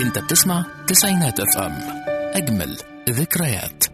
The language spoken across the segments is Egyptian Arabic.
انت بتسمع تسعينات اف ام اجمل ذكريات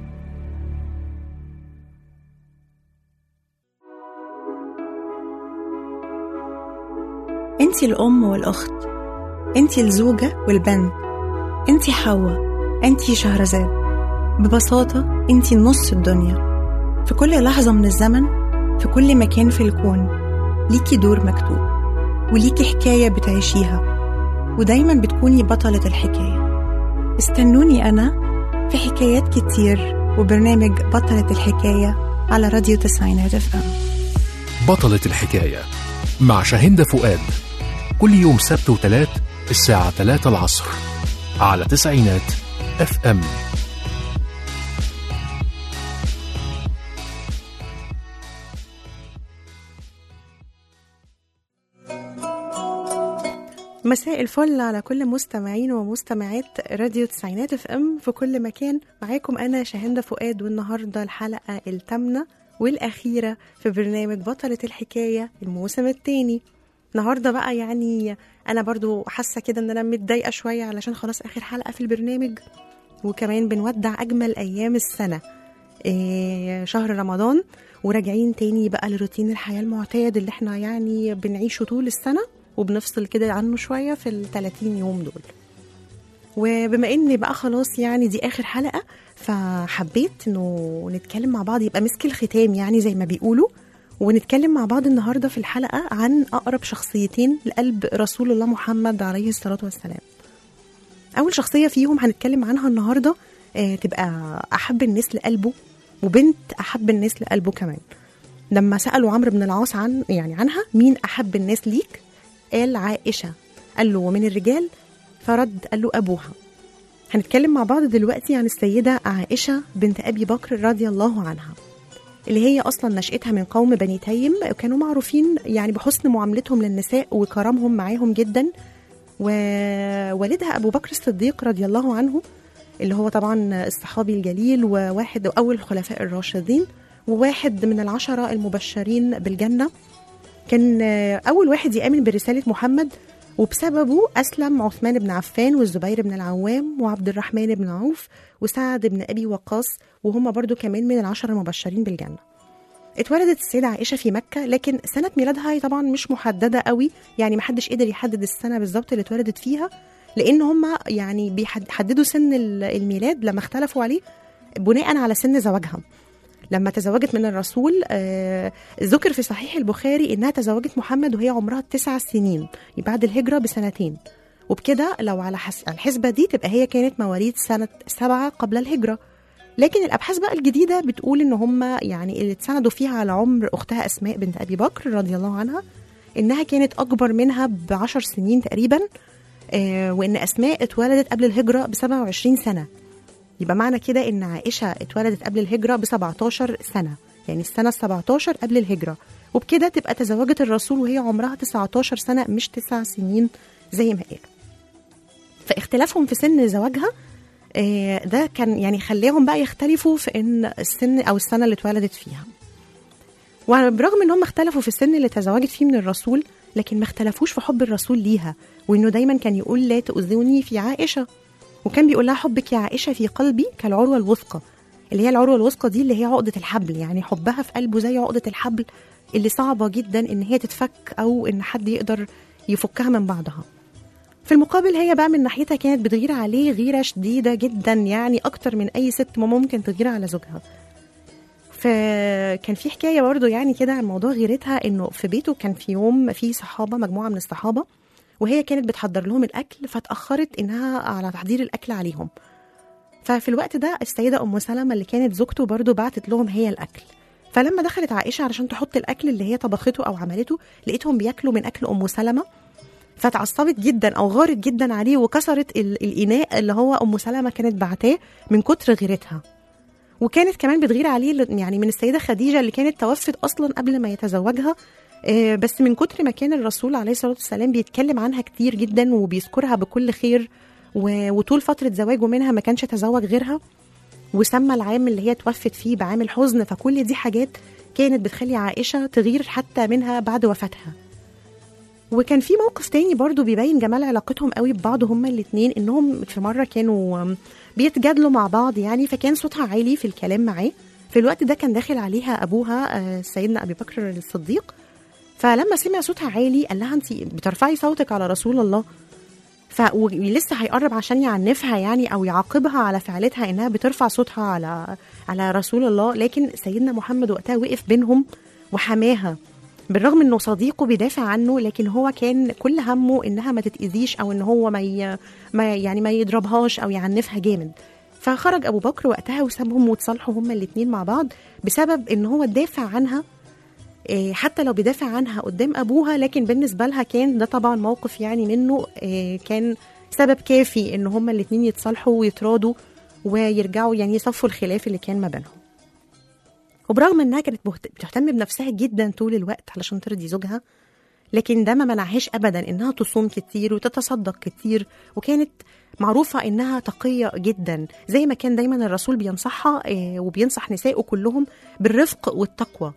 انتي الأم والأخت انتي الزوجة والبنت انتي حواء انتي شهرزاد ببساطة انتي نص الدنيا في كل لحظة من الزمن في كل مكان في الكون ليكي دور مكتوب وليكي حكاية بتعيشيها ودايما بتكوني بطلة الحكاية استنوني أنا في حكايات كتير وبرنامج بطلة الحكاية على راديو تسعينات اف ام بطلة الحكاية مع شاهندة فؤاد كل يوم سبت وتلات الساعة 3 العصر على تسعينات اف ام مساء الفل على كل مستمعين ومستمعات راديو تسعينات اف ام في كل مكان معاكم انا شاهندة فؤاد والنهارده الحلقة الثامنة والأخيرة في برنامج بطلة الحكاية الموسم الثاني النهارده بقى يعني انا برضو حاسه كده ان انا متضايقه شويه علشان خلاص اخر حلقه في البرنامج وكمان بنودع اجمل ايام السنه إيه شهر رمضان وراجعين تاني بقى لروتين الحياه المعتاد اللي احنا يعني بنعيشه طول السنه وبنفصل كده عنه شويه في ال 30 يوم دول وبما ان بقى خلاص يعني دي اخر حلقه فحبيت انه نتكلم مع بعض يبقى مسك الختام يعني زي ما بيقولوا ونتكلم مع بعض النهارده في الحلقه عن اقرب شخصيتين لقلب رسول الله محمد عليه الصلاه والسلام. اول شخصيه فيهم هنتكلم عنها النهارده آه تبقى احب الناس لقلبه وبنت احب الناس لقلبه كمان. لما سالوا عمرو بن العاص عن يعني عنها مين احب الناس ليك؟ قال عائشه. قال له ومن الرجال؟ فرد قال له ابوها. هنتكلم مع بعض دلوقتي عن السيده عائشه بنت ابي بكر رضي الله عنها. اللي هي اصلا نشأتها من قوم بني تيم كانوا معروفين يعني بحسن معاملتهم للنساء وكرمهم معاهم جدا ووالدها ابو بكر الصديق رضي الله عنه اللي هو طبعا الصحابي الجليل وواحد اول الخلفاء الراشدين وواحد من العشره المبشرين بالجنه كان اول واحد يامن برساله محمد وبسببه اسلم عثمان بن عفان والزبير بن العوام وعبد الرحمن بن عوف وسعد بن ابي وقاص وهم برضو كمان من العشر المبشرين بالجنه اتولدت السيدة عائشة في مكة لكن سنة ميلادها طبعا مش محددة قوي يعني محدش قدر يحدد السنة بالظبط اللي اتولدت فيها لأن هم يعني بيحددوا سن الميلاد لما اختلفوا عليه بناء على سن زواجها لما تزوجت من الرسول آه ذكر في صحيح البخاري انها تزوجت محمد وهي عمرها تسع سنين بعد الهجره بسنتين وبكده لو على حس... الحسبه دي تبقى هي كانت مواليد سنه سبعه قبل الهجره لكن الابحاث بقى الجديده بتقول ان هم يعني اللي اتسندوا فيها على عمر اختها اسماء بنت ابي بكر رضي الله عنها انها كانت اكبر منها بعشر سنين تقريبا آه وان اسماء اتولدت قبل الهجره ب 27 سنه يبقى معنى كده ان عائشه اتولدت قبل الهجره ب 17 سنه يعني السنه ال 17 قبل الهجره وبكده تبقى تزوجت الرسول وهي عمرها 19 سنه مش 9 سنين زي ما قال فاختلافهم في سن زواجها ده كان يعني خلاهم بقى يختلفوا في ان السن او السنه اللي اتولدت فيها وبرغم ان هم اختلفوا في السن اللي تزوجت فيه من الرسول لكن ما اختلفوش في حب الرسول ليها وانه دايما كان يقول لا تؤذوني في عائشه وكان بيقول لها حبك يا عائشه في قلبي كالعروه الوثقى اللي هي العروه الوثقى دي اللي هي عقده الحبل يعني حبها في قلبه زي عقده الحبل اللي صعبه جدا ان هي تتفك او ان حد يقدر يفكها من بعضها في المقابل هي بقى من ناحيتها كانت بتغير عليه غيره شديده جدا يعني اكتر من اي ست ما ممكن تغير على زوجها فكان في حكايه برضه يعني كده عن موضوع غيرتها انه في بيته كان في يوم في صحابه مجموعه من الصحابه وهي كانت بتحضر لهم الاكل فاتاخرت انها على تحضير الاكل عليهم ففي الوقت ده السيده ام سلمه اللي كانت زوجته برضه بعتت لهم هي الاكل فلما دخلت عائشه علشان تحط الاكل اللي هي طبخته او عملته لقيتهم بياكلوا من اكل ام سلمه فتعصبت جدا او غارت جدا عليه وكسرت الاناء اللي هو ام سلمه كانت بعتاه من كتر غيرتها وكانت كمان بتغير عليه يعني من السيده خديجه اللي كانت توفت اصلا قبل ما يتزوجها بس من كتر ما كان الرسول عليه الصلاه والسلام بيتكلم عنها كتير جدا وبيذكرها بكل خير وطول فتره زواجه منها ما كانش تزوج غيرها وسمى العام اللي هي توفت فيه بعام الحزن فكل دي حاجات كانت بتخلي عائشه تغير حتى منها بعد وفاتها وكان في موقف تاني برضو بيبين جمال علاقتهم قوي ببعض هما الاتنين انهم في مره كانوا آم، بيتجادلوا مع بعض يعني فكان صوتها عالي في الكلام معاه في الوقت ده كان داخل عليها ابوها آه، سيدنا ابي بكر الصديق فلما سمع صوتها عالي قال لها انت بترفعي صوتك على رسول الله ف ولسه هيقرب عشان يعنفها يعني او يعاقبها على فعلتها انها بترفع صوتها على على رسول الله لكن سيدنا محمد وقتها وقف بينهم وحماها بالرغم انه صديقه بيدافع عنه لكن هو كان كل همه انها ما تتاذيش او ان هو ما, ي... ما يعني ما يضربهاش او يعنفها جامد فخرج ابو بكر وقتها وسابهم وتصالحوا هما الاثنين مع بعض بسبب ان هو دافع عنها إيه، حتى لو بيدافع عنها قدام ابوها لكن بالنسبه لها كان ده طبعا موقف يعني منه إيه، كان سبب كافي ان هما الاثنين يتصالحوا ويتراضوا ويرجعوا يعني يصفوا الخلاف اللي كان ما بينهم وبرغم انها كانت بهت- بتهتم بنفسها جدا طول الوقت علشان ترضي زوجها لكن ده ما منعهاش ابدا انها تصوم كتير وتتصدق كتير وكانت معروفه انها تقيه جدا زي ما كان دايما الرسول بينصحها آه، وبينصح نسائه كلهم بالرفق والتقوى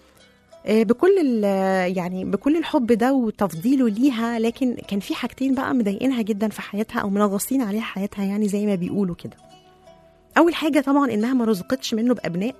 آه، بكل ال- يعني بكل الحب ده وتفضيله ليها لكن كان في حاجتين بقى مضايقينها جدا في حياتها او منغصين عليها حياتها يعني زي ما بيقولوا كده اول حاجه طبعا انها ما رزقتش منه بابناء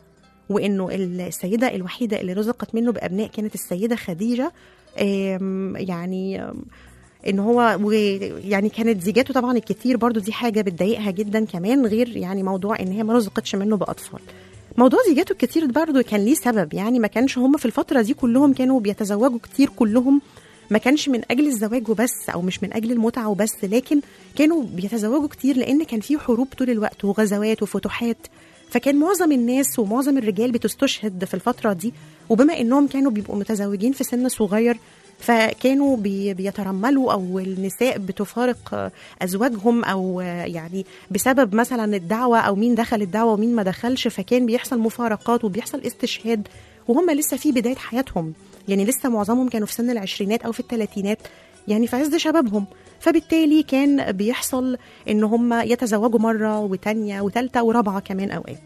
وانه السيده الوحيده اللي رزقت منه بابناء كانت السيده خديجه آم، يعني آم، ان هو و- يعني كانت زيجاته طبعا الكتير برضو دي حاجه بتضايقها جدا كمان غير يعني موضوع ان هي ما رزقتش منه باطفال موضوع زيجاته الكتير ده برضو كان ليه سبب يعني ما كانش هم في الفتره دي كلهم كانوا بيتزوجوا كتير كلهم ما كانش من اجل الزواج وبس او مش من اجل المتعه وبس لكن كانوا بيتزوجوا كتير لان كان في حروب طول الوقت وغزوات وفتوحات فكان معظم الناس ومعظم الرجال بتستشهد في الفتره دي وبما انهم كانوا بيبقوا متزوجين في سن صغير فكانوا بي بيترملوا او النساء بتفارق آه، ازواجهم او آه، يعني بسبب مثلا الدعوه او مين دخل الدعوه ومين ما دخلش فكان بيحصل مفارقات وبيحصل استشهاد وهم لسه في بدايه حياتهم يعني لسه معظمهم كانوا في سن العشرينات او في الثلاثينات يعني في عز شبابهم فبالتالي كان بيحصل ان هم يتزوجوا مره وتانية وتالتة ورابعه كمان اوقات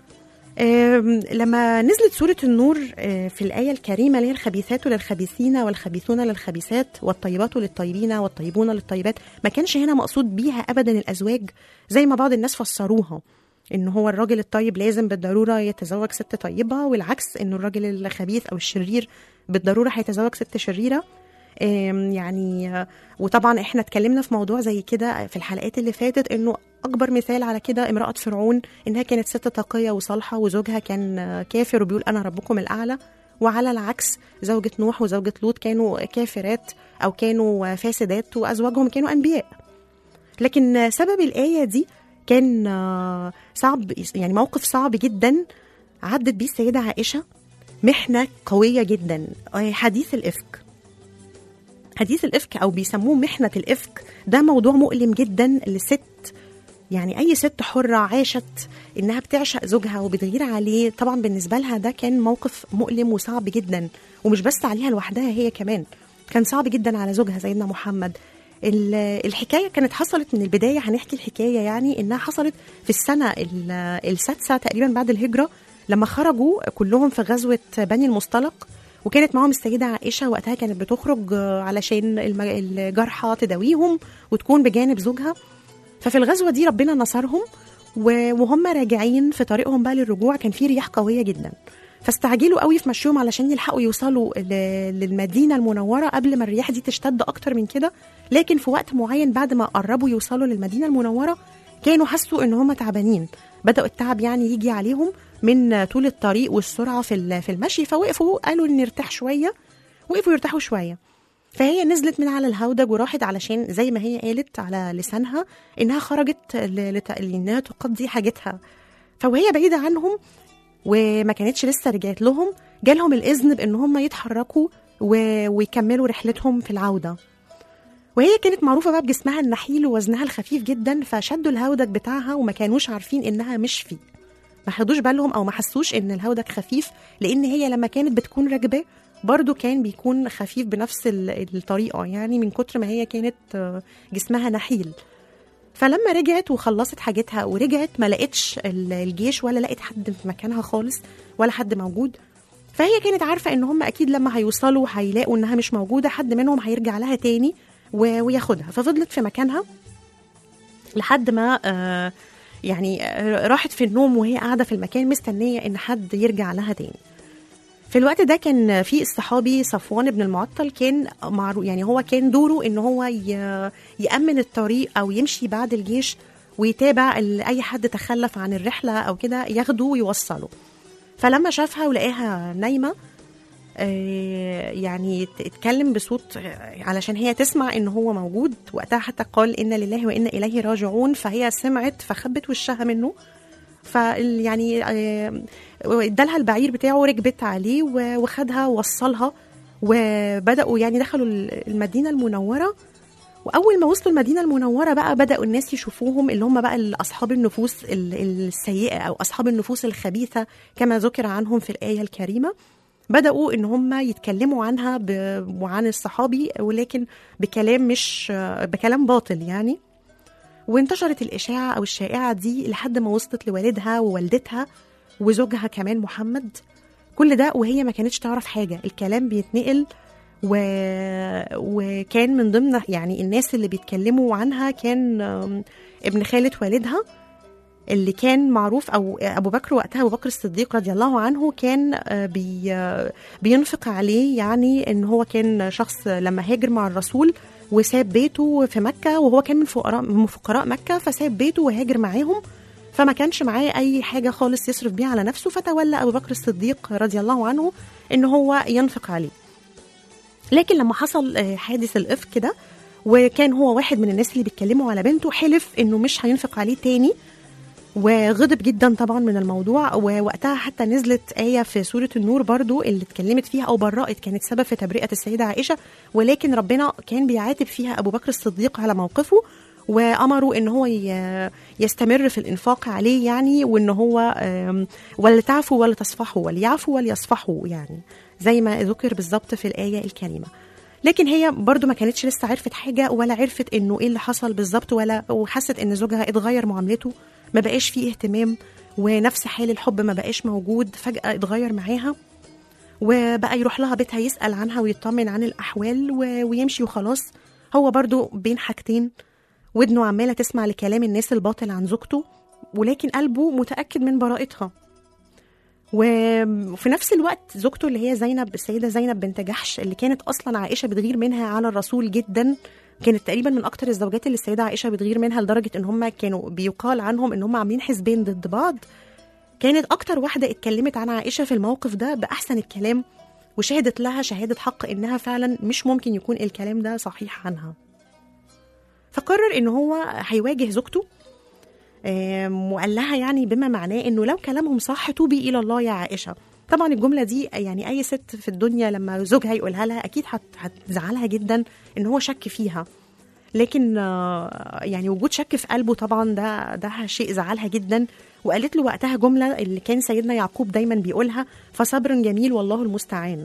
آم، لما نزلت سورة النور آه، في الآية الكريمة اللي هي الخبيثات للخبيثين والخبيثون للخبيثات والطيبات للطيبين والطيبون للطيبات ما كانش هنا مقصود بيها أبدا الأزواج زي ما بعض الناس فسروها إن هو الراجل الطيب لازم بالضرورة يتزوج ست طيبة والعكس إنه الراجل الخبيث أو الشرير بالضرورة هيتزوج ست شريرة آم، يعني آه، وطبعا احنا اتكلمنا في موضوع زي كده في الحلقات اللي فاتت انه اكبر مثال على كده امراه فرعون انها كانت ست تقيه وصالحه وزوجها كان آه، كافر وبيقول انا ربكم الاعلى وعلى العكس زوجة نوح وزوجة لوط كانوا كافرات او كانوا آه، فاسدات وازواجهم كانوا انبياء لكن آه، سبب الايه دي كان آه، صعب يعني موقف صعب جدا عدت بيه السيده عائشه محنه قويه جدا آه، حديث الافك حديث الافك او بيسموه محنه الافك ده موضوع مؤلم جدا لست يعني اي ست حره عاشت انها بتعشق زوجها وبتغير عليه طبعا بالنسبه لها ده كان موقف مؤلم وصعب جدا ومش بس عليها لوحدها هي كمان كان صعب جدا على زوجها سيدنا محمد ال- الحكايه كانت حصلت من البدايه هنحكي الحكايه يعني انها حصلت في السنه ال- السادسه تقريبا بعد الهجره لما خرجوا كلهم في غزوه بني المصطلق وكانت معاهم السيدة عائشة وقتها كانت بتخرج آه، علشان الم- الجرحى تداويهم وتكون بجانب زوجها ففي الغزوة دي ربنا نصرهم و- وهم راجعين في طريقهم بقى للرجوع كان في رياح قوية جدا فاستعجلوا قوي في مشيهم علشان يلحقوا يوصلوا ل- للمدينة المنورة قبل ما الرياح دي تشتد أكتر من كده لكن في وقت معين بعد ما قربوا يوصلوا للمدينة المنورة كانوا حسوا إن هم تعبانين بدأوا التعب يعني يجي عليهم من طول الطريق والسرعة في ال- في المشي فوقفوا قالوا نرتاح شوية وقفوا يرتاحوا شوية فهي نزلت من على الهودج وراحت علشان زي ما هي قالت على لسانها انها خرجت ل- لت- لانها تقضي حاجتها فوهي بعيده عنهم وما كانتش لسه رجعت لهم جالهم الاذن بان هم يتحركوا و... ويكملوا رحلتهم في العوده وهي كانت معروفه بقى بجسمها النحيل ووزنها الخفيف جدا فشدوا الهودج بتاعها وما كانوش عارفين انها مش فيه ما خدوش بالهم او ما حسوش ان الهودج خفيف لان هي لما كانت بتكون راكبه برضو كان بيكون خفيف بنفس ال- الطريقه يعني من كتر ما هي كانت آه، جسمها نحيل فلما رجعت وخلصت حاجتها ورجعت ما لقتش ال- الجيش ولا لقت حد في مكانها خالص ولا حد موجود فهي كانت عارفه ان هم اكيد لما هيوصلوا هيلاقوا انها مش موجوده حد منهم هيرجع لها تاني و- وياخدها ففضلت في مكانها لحد ما آه، يعني آه، راحت في النوم وهي قاعده في المكان مستنيه ان حد يرجع لها تاني في الوقت ده كان في الصحابي صفوان بن المعطل كان معروف يعني هو كان دوره ان هو ي- يامن الطريق او يمشي بعد الجيش ويتابع ال- اي حد تخلف عن الرحله او كده ياخده ويوصله فلما شافها ولقاها نايمه آه، يعني ات- اتكلم بصوت آه، علشان هي تسمع ان هو موجود وقتها حتى قال انا لله وانا اليه راجعون فهي سمعت فخبت وشها منه ف يعني آه، ادالها البعير بتاعه ركبت عليه و- وخدها ووصلها وبداوا يعني دخلوا ال- المدينه المنوره واول ما وصلوا المدينه المنوره بقى بداوا الناس يشوفوهم اللي هم بقى اصحاب النفوس ال- السيئه او اصحاب النفوس الخبيثه كما ذكر عنهم في الايه الكريمه بداوا ان هم يتكلموا عنها ب... وعن الصحابي ولكن بكلام مش بكلام باطل يعني وانتشرت الاشاعه او الشائعه دي لحد ما وصلت لوالدها ووالدتها وزوجها كمان محمد كل ده وهي ما كانتش تعرف حاجه الكلام بيتنقل و... وكان من ضمن يعني الناس اللي بيتكلموا عنها كان آم، ابن خالة والدها اللي كان معروف او ابو بكر وقتها ابو بكر الصديق رضي الله عنه كان آه، بي آه، بينفق عليه يعني ان هو كان شخص لما هاجر مع الرسول وساب بيته في مكه وهو كان من فقراء من فقراء مكه فساب بيته وهاجر معاهم فما كانش معاه اي حاجه خالص يصرف بيها على نفسه فتولى ابو بكر الصديق رضي الله عنه ان هو ينفق عليه لكن لما حصل آه، حادث الافك ده وكان هو واحد من الناس اللي بيتكلموا على بنته حلف انه مش هينفق عليه تاني وغضب جدا طبعا من الموضوع ووقتها حتى نزلت آية في سورة النور برضو اللي اتكلمت فيها أو برأت كانت سبب في تبرئة السيدة عائشة ولكن ربنا كان بيعاتب فيها أبو بكر الصديق على موقفه وأمروا إن هو ي- يستمر في الإنفاق عليه يعني وإن هو آم، ولتعفوا ولتصفحوا وليعفوا وليصفحوا يعني زي ما ذكر بالظبط في الآية الكريمة لكن هي برضو ما كانتش لسه عرفت حاجة ولا عرفت انه ايه اللي حصل بالظبط ولا وحست ان زوجها اتغير معاملته ما بقاش فيه اهتمام ونفس حال الحب ما بقاش موجود فجأة اتغير معاها وبقى يروح لها بيتها يسأل عنها ويطمن عن الأحوال و... ويمشي وخلاص هو برضو بين حاجتين ودنه عمالة تسمع لكلام الناس الباطل عن زوجته ولكن قلبه متأكد من براءتها و- وفي نفس الوقت زوجته اللي هي زينب السيدة زينب بنت جحش اللي كانت أصلا عائشة بتغير منها على الرسول جدا كانت تقريبا من أكتر الزوجات اللي السيدة عائشة بتغير منها لدرجة إن هم كانوا بيقال عنهم إن هم عاملين حزبين ضد بعض كانت أكتر واحدة اتكلمت عن عائشة في الموقف ده بأحسن الكلام وشهدت لها شهادة حق إنها فعلا مش ممكن يكون الكلام ده صحيح عنها فقرر إن هو هيواجه زوجته آم، وقال لها يعني بما معناه انه لو كلامهم صح توبي الى الله يا عائشه طبعا الجمله دي يعني اي ست في الدنيا لما زوجها يقولها لها اكيد هت- هتزعلها جدا ان هو شك فيها لكن آه، يعني وجود شك في قلبه طبعا ده ده شيء زعلها جدا وقالت له وقتها جمله اللي كان سيدنا يعقوب دايما بيقولها فصبر جميل والله المستعان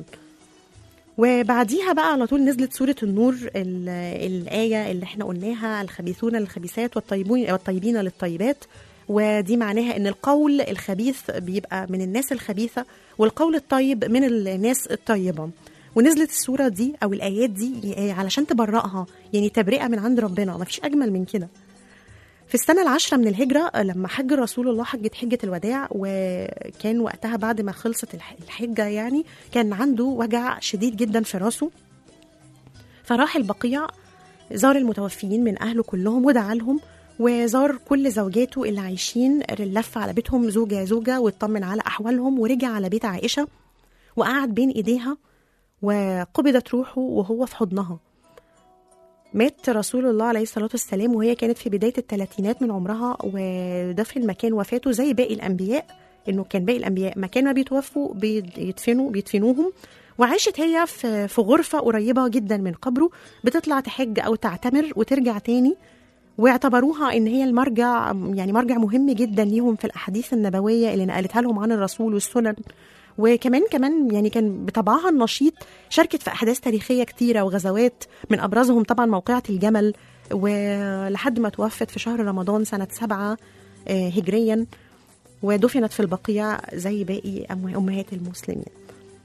وبعديها بقى على طول نزلت سورة النور ال- الآية اللي احنا قلناها الخبيثون للخبيثات والطيبون والطيبين للطيبات ودي معناها ان القول الخبيث بيبقى من الناس الخبيثة والقول الطيب من الناس الطيبة ونزلت السورة دي أو الآيات دي علشان تبرأها يعني تبرئة من عند ربنا مفيش أجمل من كده في السنة العاشرة من الهجرة لما حج رسول الله حجة حجة الوداع وكان وقتها بعد ما خلصت الح- الحجة يعني كان عنده وجع شديد جدا في راسه فراح البقيع زار المتوفيين من أهله كلهم ودعا لهم وزار كل زوجاته اللي عايشين لف على بيتهم زوجة زوجة واطمن على أحوالهم ورجع على بيت عائشة وقعد بين إيديها وقبضت روحه وهو في حضنها مات رسول الله عليه الصلاة والسلام وهي كانت في بداية الثلاثينات من عمرها وده في المكان وفاته زي باقي الأنبياء إنه كان باقي الأنبياء مكان ما بيتوفوا بيدفنوا بيدفنوهم وعاشت هي في في غرفة قريبة جدا من قبره بتطلع تحج أو تعتمر وترجع تاني واعتبروها ان هي المرجع يعني مرجع مهم جدا ليهم في الاحاديث النبويه اللي نقلتها لهم عن الرسول والسنن وكمان كمان يعني كان بطبعها النشيط شاركت في احداث تاريخيه كتيره وغزوات من ابرزهم طبعا موقعه الجمل ولحد ما توفت في شهر رمضان سنه سبعة آه، هجريا ودفنت في البقيع زي باقي أم- امهات المسلمين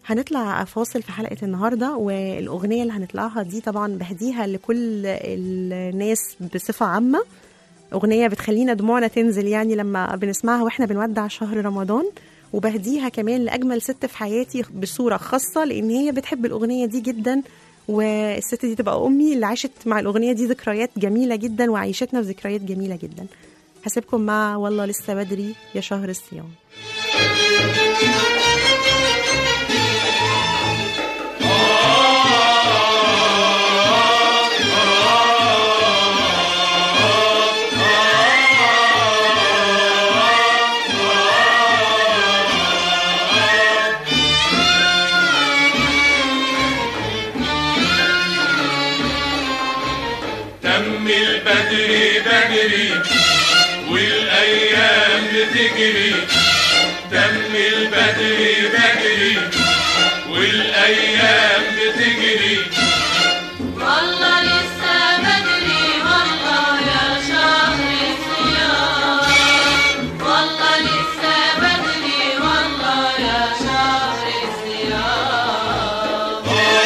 هنطلع فاصل في حلقة النهاردة والأغنية اللي هنطلعها دي طبعا بهديها لكل الناس بصفة عامة أغنية بتخلينا دموعنا تنزل يعني لما بنسمعها وإحنا بنودع شهر رمضان وبهديها كمان لأجمل ست في حياتي بصورة خاصة لأن هي بتحب الأغنية دي جدا والست دي تبقى أمي اللي عاشت مع الأغنية دي ذكريات جميلة جدا وعيشتنا في ذكريات جميلة جدا هسيبكم مع والله لسه بدري يا شهر الصيام تم البدري بدري والايام بتجري تم البدري بدري والايام بتجري والله لسه بدري والله يا شهر الصيام والله لسه بدري والله يا شهر الصيام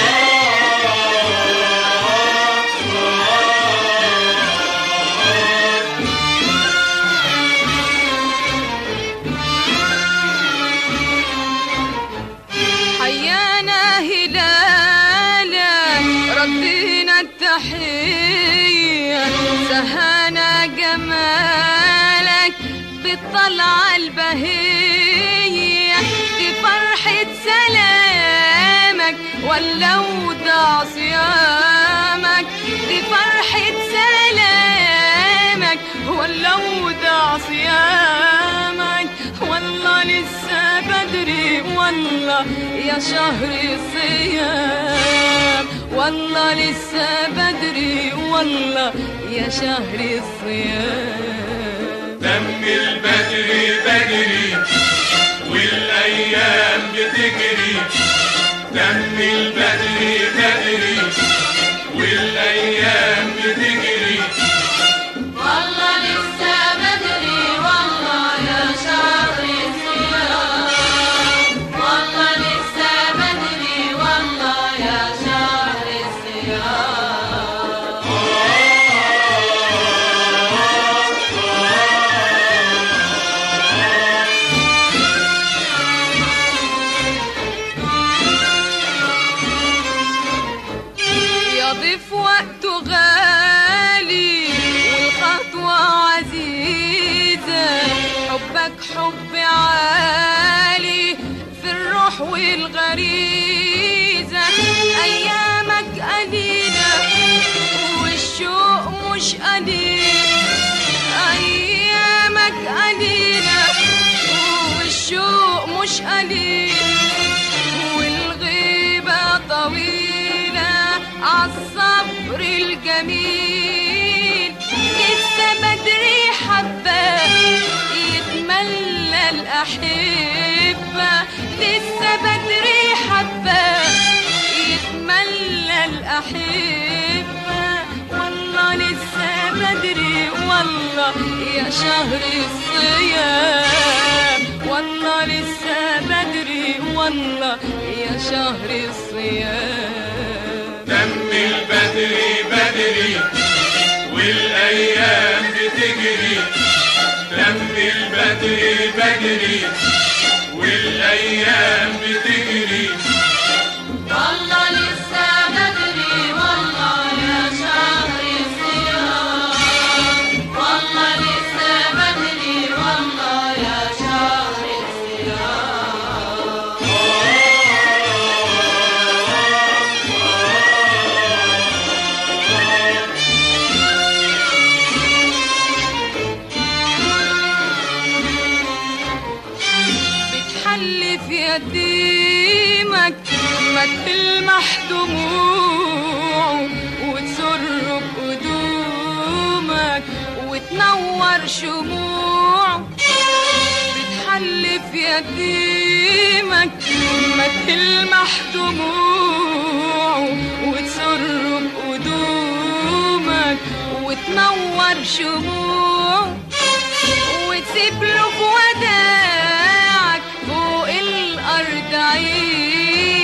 حيانا هلالا ردينا التحية سهانا جمالك بالطلعة البهية دي فرحة سلامك ولا ودع صيامك دي فرحة سلامك ولا ودع صيامك والله لسه بدري والله يا شهر الصيام والله لسه بدري والله يا شهر الصيام تم البدري بدري والايام بتجري تم البدري بدري والايام بتجري والله لسه بدري والله يا شهر الصيام والله لسه بدري والله يا شهر الصيام يضيف وقته غالي والخطوة عزيزة حبك حب عالي في الروح والغريزة أيامك قليلة والشوق مش قليل أيامك قليلة والشوق مش قليل والغيبة طويلة عالصبر الجميل لسه بدري حبة يتملى الأحبة لسه بدري حبة يتملى الأحبة والله لسه بدري والله يا شهر الصيام والله لسه بدري والله يا شهر الصيام تم البدري بدري والايام بتجري تم البدري بدري والايام بتجري والله لسه بدري والله يا شهر الصيام والله لسه بدري والله يا شهر الصيام بتحلف يتيمك ما تلمح دموعه وتسر بقدومك وتنور شموعه بتحلف يتيمك ما تلمح دموعه وتسر بقدومك وتنور شموعه وتسيب له في وداعك فوق الأرض عيد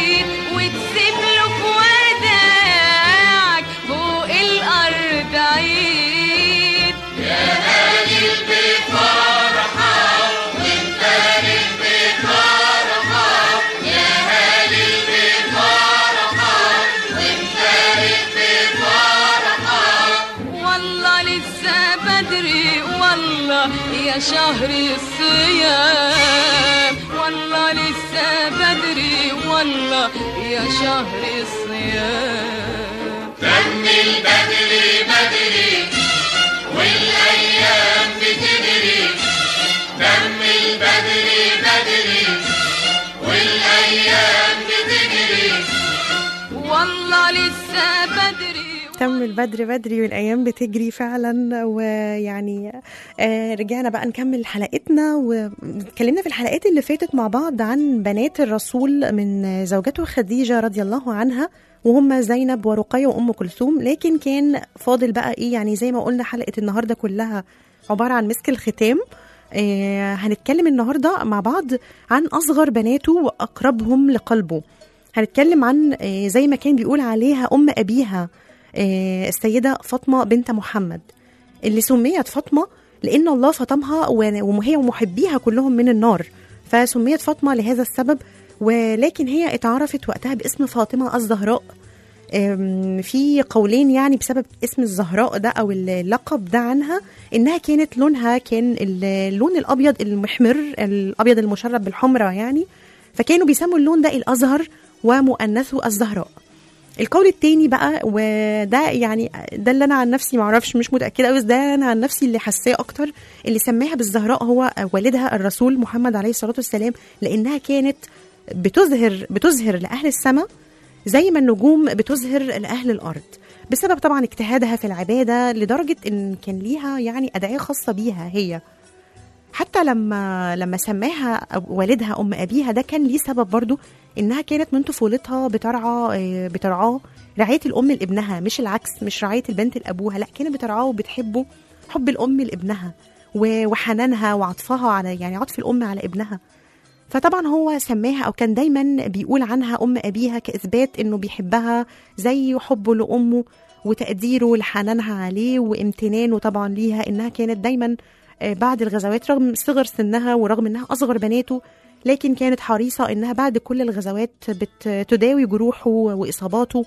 يا شهر الصيام والله لسه بدري والله يا شهر الصيام دم البدري بدري والايام بتجري دم البدري بدري والايام بتجري والله لسه بدري تم البدر بدري والايام بتجري فعلا ويعني آه رجعنا بقى نكمل حلقتنا واتكلمنا في الحلقات اللي فاتت مع بعض عن بنات الرسول من زوجته خديجه رضي الله عنها وهم زينب ورقيه وام كلثوم لكن كان فاضل بقى ايه يعني زي ما قلنا حلقه النهارده كلها عباره عن مسك الختام آه هنتكلم النهارده مع بعض عن اصغر بناته واقربهم لقلبه هنتكلم عن آه، زي ما كان بيقول عليها ام ابيها آه، السيده فاطمه بنت محمد اللي سميت فاطمه لان الله فطمها و- وهي ومحبيها كلهم من النار فسميت فاطمه لهذا السبب ولكن هي اتعرفت وقتها باسم فاطمه الزهراء أم، في قولين يعني بسبب اسم الزهراء ده او اللقب ده عنها انها كانت لونها كان اللون الابيض المحمر الابيض المشرب بالحمره يعني فكانوا بيسموا اللون ده الازهر ومؤنثه الزهراء القول التاني بقى وده يعني ده اللي انا عن نفسي معرفش مش متاكده قوي بس ده انا عن نفسي اللي حاساه اكتر اللي سماها بالزهراء هو والدها الرسول محمد عليه الصلاه والسلام لانها كانت بتظهر بتظهر لاهل السماء زي ما النجوم بتظهر لاهل الارض بسبب طبعا اجتهادها في العباده لدرجه ان كان ليها يعني ادعيه خاصه بيها هي حتى لما لما سماها أب- والدها ام ابيها ده كان ليه سبب برضو انها كانت من طفولتها بترعى آه، بترعاه رعايه الام لابنها مش العكس مش رعايه البنت لابوها لا كانت بترعاه وبتحبه حب الام لابنها و- وحنانها وعطفها على يعني عطف الام على ابنها فطبعا هو سماها او كان دايما بيقول عنها ام ابيها كاثبات انه بيحبها زي حبه لامه وتقديره لحنانها عليه وامتنانه طبعا ليها انها كانت دايما آه، بعد الغزوات رغم صغر سنها ورغم انها اصغر بناته لكن كانت حريصه انها بعد كل الغزوات بتداوي جروحه واصاباته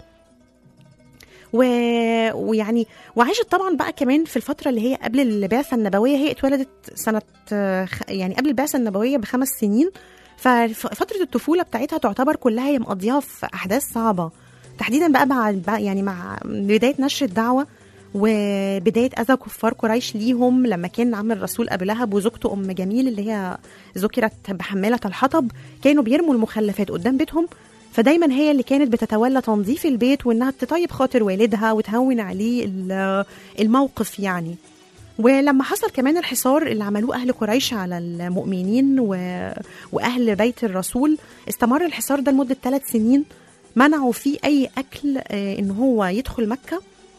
و... ويعني وعاشت طبعا بقى كمان في الفتره اللي هي قبل البعثه النبويه هي اتولدت سنه آه، خ- يعني قبل البعثه النبويه بخمس سنين ففتره الطفوله بتاعتها تعتبر كلها هي مقضياها في احداث صعبه تحديدا بقى مع بقى يعني مع بدايه نشر الدعوه وبدايه اذى كفار قريش ليهم لما كان عم الرسول ابو لهب وزوجته ام جميل اللي هي ذكرت بحماله الحطب كانوا بيرموا المخلفات قدام بيتهم فدايما هي اللي كانت بتتولى تنظيف البيت وانها تطيب خاطر والدها وتهون عليه ال- الموقف يعني ولما حصل كمان الحصار اللي عملوه اهل قريش على المؤمنين و... واهل بيت الرسول استمر الحصار ده لمده ثلاث سنين منعوا فيه اي اكل آه، ان هو يدخل مكه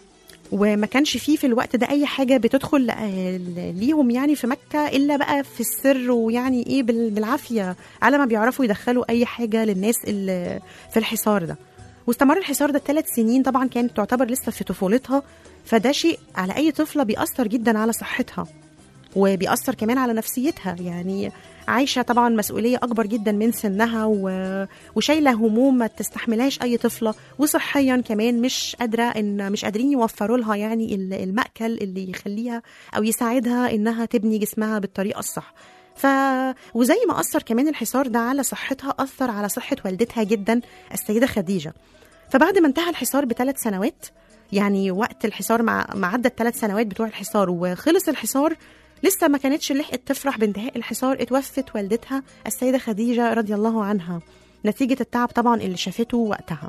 وما كانش فيه في الوقت ده اي حاجه بتدخل آه، ليهم يعني في مكه الا بقى في السر ويعني ايه بال- بالعافيه على ما بيعرفوا يدخلوا اي حاجه للناس اللي في الحصار ده واستمر الحصار ده ثلاث سنين طبعا كانت تعتبر لسه في طفولتها فده شيء على اي طفله بيأثر جدا على صحتها وبيأثر كمان على نفسيتها يعني عايشة طبعا مسؤولية أكبر جدا من سنها و... وشايلة هموم ما تستحملهاش أي طفلة وصحيا كمان مش قادرة إن مش قادرين يوفروا لها يعني ال- المأكل اللي يخليها أو يساعدها إنها تبني جسمها بالطريقة الصح ف وزي ما أثر كمان الحصار ده على صحتها أثر على صحة والدتها جدا السيدة خديجة فبعد ما انتهى الحصار بثلاث سنوات يعني وقت الحصار مع مع عدى الثلاث سنوات بتوع الحصار وخلص الحصار لسه ما كانتش لحقت تفرح بانتهاء الحصار اتوفت والدتها السيدة خديجة رضي الله عنها نتيجة التعب طبعا اللي شافته وقتها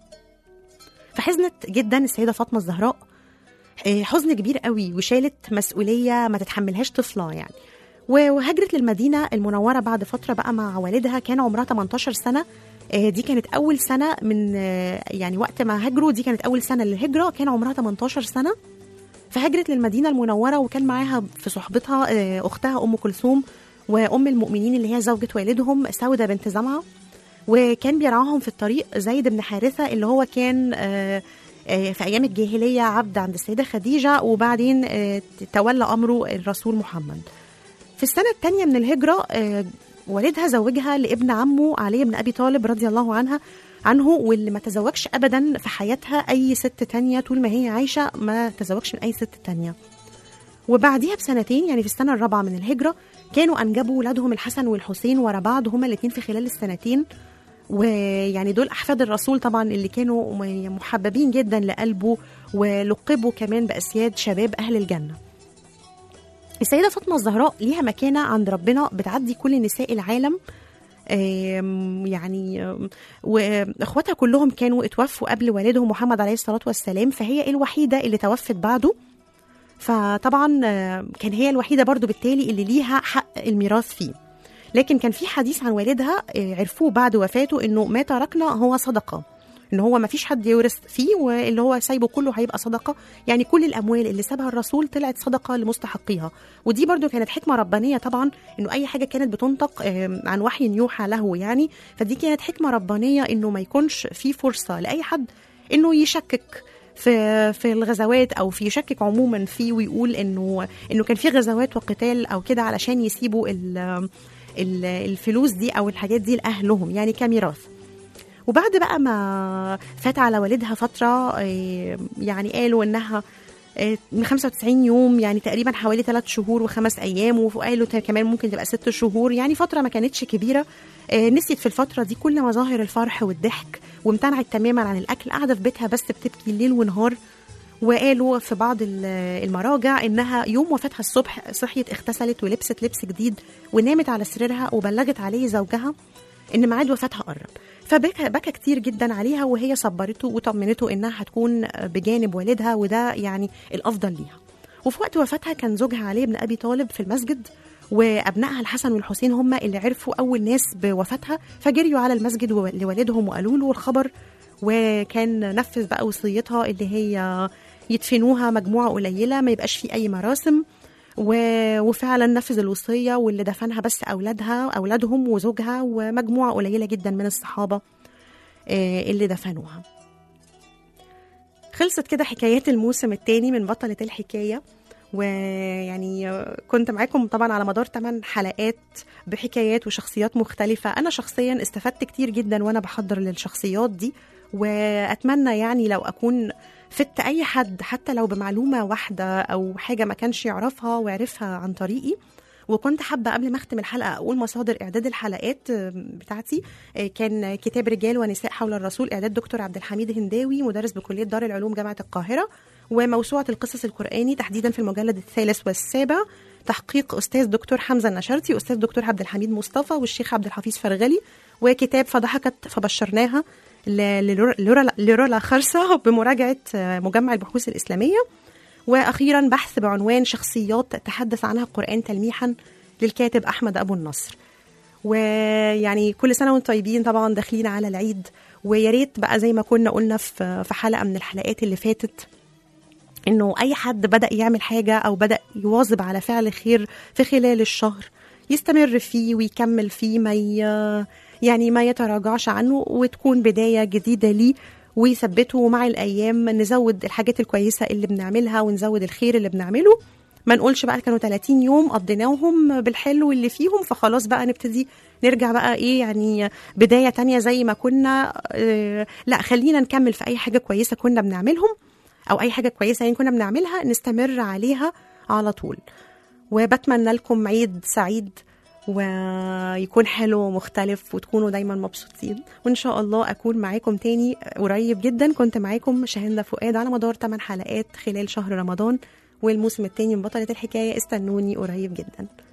فحزنت جدا السيدة فاطمة الزهراء آه، حزن كبير قوي وشالت مسؤولية ما تتحملهاش طفلة يعني و- وهاجرت للمدينة المنورة بعد فترة بقى مع والدها كان عمرها 18 سنة آه، دي كانت أول سنة من آه، يعني وقت ما هاجروا دي كانت أول سنة للهجرة كان عمرها 18 سنة فهاجرت للمدينة المنورة وكان معاها في صحبتها آه، أختها أم كلثوم وأم المؤمنين اللي هي زوجة والدهم سودة بنت زمعة وكان بيرعاهم في الطريق زيد بن حارثة اللي هو كان آه، آه، في أيام الجاهلية عبد عند السيدة خديجة وبعدين آه، تولى أمره الرسول محمد في السنة الثانية من الهجرة آه، والدها زوجها لابن عمه علي بن أبي طالب رضي الله عنها عنه واللي ما تزوجش أبدا في حياتها أي ست تانية طول ما هي عايشة ما تزوجش من أي ست تانية وبعديها بسنتين يعني في السنه الرابعه من الهجره كانوا انجبوا ولادهم الحسن والحسين ورا بعض هما الاثنين في خلال السنتين ويعني دول احفاد الرسول طبعا اللي كانوا م- محببين جدا لقلبه ولقبوا كمان باسياد شباب اهل الجنه السيده فاطمه الزهراء ليها مكانه عند ربنا بتعدي كل نساء العالم آم، يعني آم، واخواتها كلهم كانوا اتوفوا قبل والدهم محمد عليه الصلاه والسلام فهي الوحيده اللي توفت بعده فطبعا آه، كان هي الوحيده برضو بالتالي اللي ليها حق الميراث فيه لكن كان في حديث عن والدها آه، عرفوه بعد وفاته انه ما تركنا هو صدقه ان هو ما فيش حد يورث فيه واللي هو سايبه كله هيبقى صدقه يعني كل الاموال اللي سابها الرسول طلعت صدقه لمستحقيها ودي برضو كانت حكمه ربانيه طبعا انه اي حاجه كانت بتنطق آم، عن وحي يوحى له يعني فدي كانت حكمه ربانيه انه ما يكونش في فرصه لاي حد انه يشكك في في الغزوات او في يشكك عموما فيه ويقول انه انه كان في غزوات وقتال او كده علشان يسيبوا ال ال- الفلوس دي او الحاجات دي لاهلهم يعني كميراث وبعد بقى ما فات على والدها فتره آه، يعني قالوا انها آه، من 95 يوم يعني تقريبا حوالي 3 شهور وخمس ايام وقالوا تا- كمان ممكن تبقى 6 شهور يعني فتره ما كانتش كبيره آه، نسيت في الفتره دي كل مظاهر الفرح والضحك وامتنعت تماما عن الاكل قاعده في بيتها بس بتبكي ليل ونهار وقالوا في بعض ال- المراجع انها يوم وفاتها الصبح صحيت اغتسلت ولبست لبس جديد ونامت على سريرها وبلغت عليه زوجها ان ميعاد وفاتها قرب فبكى بكى كتير جدا عليها وهي صبرته وطمنته انها هتكون بجانب والدها وده يعني الافضل ليها وفي وقت وفاتها كان زوجها علي بن ابي طالب في المسجد وابنائها الحسن والحسين هم اللي عرفوا اول ناس بوفاتها فجريوا على المسجد و- لوالدهم وقالوا له الخبر وكان نفذ بقى وصيتها اللي هي يدفنوها مجموعه قليله ما يبقاش في اي مراسم و- وفعلا نفذ الوصيه واللي دفنها بس اولادها اولادهم وزوجها ومجموعه قليله جدا من الصحابه آه، اللي دفنوها خلصت كده حكايات الموسم الثاني من بطلة الحكاية ويعني كنت معاكم طبعا على مدار 8 حلقات بحكايات وشخصيات مختلفة أنا شخصيا استفدت كتير جدا وأنا بحضر للشخصيات دي وأتمنى يعني لو أكون فدت أي حد حتى لو بمعلومة واحدة أو حاجة ما كانش يعرفها وعرفها عن طريقي وكنت حابة قبل ما أختم الحلقة أقول مصادر إعداد الحلقات آه، بتاعتي آه، كان كتاب رجال ونساء حول الرسول إعداد دكتور عبد الحميد هنداوي مدرس بكلية دار العلوم جامعة القاهرة وموسوعة القصص القرآني تحديدا في المجلد الثالث والسابع تحقيق أستاذ دكتور حمزة النشرتي أستاذ دكتور عبد الحميد مصطفى والشيخ عبد الحفيظ فرغلي وكتاب فضحكت فبشرناها ل- للور- لرولا لرولا خرصة بمراجعة آه، مجمع البحوث الإسلامية واخيرا بحث بعنوان شخصيات تحدث عنها القران تلميحا للكاتب احمد ابو النصر ويعني كل سنه وانتم طيبين طبعا داخلين على العيد ويا ريت بقى زي ما كنا قلنا في في حلقه من الحلقات اللي فاتت انه اي حد بدا يعمل حاجه او بدا يواظب على فعل خير في خلال الشهر يستمر فيه ويكمل فيه ما ي... يعني ما يتراجعش عنه وتكون بدايه جديده ليه ويثبته مع الايام نزود الحاجات الكويسه اللي بنعملها ونزود الخير اللي بنعمله ما نقولش بقى كانوا 30 يوم قضيناهم بالحلو اللي فيهم فخلاص بقى نبتدي نرجع بقى ايه يعني بدايه تانية زي ما كنا آه لا خلينا نكمل في اي حاجه كويسه كنا بنعملهم او اي حاجه كويسه يعني كنا بنعملها نستمر عليها على طول وبتمنى لكم عيد سعيد ويكون حلو ومختلف وتكونوا دايما مبسوطين وان شاء الله اكون معاكم تاني قريب جدا كنت معاكم شاهندة فؤاد على مدار 8 حلقات خلال شهر رمضان والموسم التاني من بطلة الحكاية استنوني قريب جدا